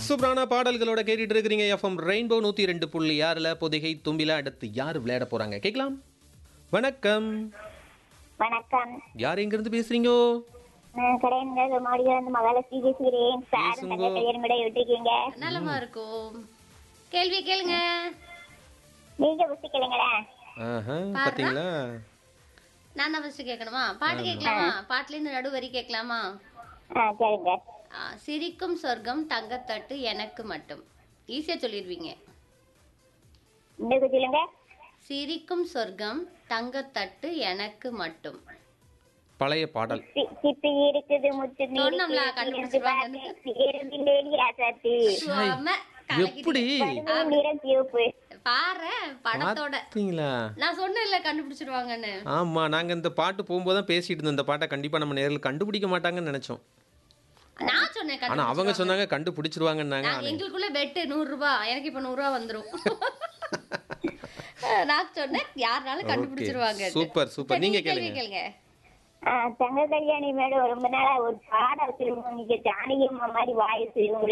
சூப்பரான பாடல்களோட கேட்டுட்டு இருக்கிறீங்க எஃப்எம் ரெயின்போ நூத்தி ரெண்டு புள்ளி ஆறுல பொதிகை தும்பில அடுத்து யார் விளையாட போறாங்க கேட்கலாம் வணக்கம் வணக்கம் யார் எங்க இருந்து பேசுறீங்க நான் கடையன்கள் மாடியிலிருந்து மகாலட்சுமி பேசுகிறேன் சார் பேசுங்க. தங்க கல்யாணம் கூட விட்டுருக்கீங்க நலமா இருக்கும் கேள்வி கேளுங்க நீங்க புசிக்கலைங்களே ஆஹா பாத்தீங்களா நான் தான் ஃபர்ஸ்ட் கேட்கணுமா பாட்டு கேட்கலாமா பாட்டுல இருந்து நடு வரி கேட்கலாமா ஆ சரிங்க ஆ, சிரிக்கும் சொர்க்கம் தங்கத்தட்டு எனக்கு மட்டும் ஈஸியா சொல்லிடுவீங்க இன்னும் சொல்லுங்க சிரிக்கும் சொர்க்கம் தங்கத்தட்டு எனக்கு மட்டும் பழைய பாடல் சி- சிப்பி இருக்குது முத்து சொன்னோம்ல, கண்டுபிடிச்சிருவாங்கன்னு. சுவாம, எப்படி நிறம் சிவப்பு பாரு படத்தோட பாத்தீங்களா நான் சொன்னேன்ல கண்டுபிடிச்சிருவாங்கன்னு ஆமா நாங்க இந்த பாட்டு போகும்போது தான் பேசிட்டு இருந்தோம் இந்த பாட்டை கண்டிப்பா நம்ம நேரில் கண்டுபிடிக்க மாட்டாங்கன்னு நினைச்சோம் நான் சொன்னேன் ஆனா அவங்க கண்டுபிடிச்சிருவாங்க. சொன்னாங்க கண்டுபிடிச்சிருவாங்கன்னாங்க நாங்க எங்களுக்குள்ள பெட்டு நூறு ரூபாய் எனக்கு இப்ப நூறு ரூபாய் வந்துரும் நான் சொன்னேன் யாருனாலும் கண்டுபிடிச்சிருவாங்க சூப்பர், சூப்பர். நீங்க கேளுங்க. கேளுங்க ஆ, தங்க கல்யாணி மேடம் ரொம்ப நாளா ஒரு பாடம் வச்சிருக்கோம் நீங்க ஜானகி அம்மா மாதிரி வாய்ஸ் உங்களை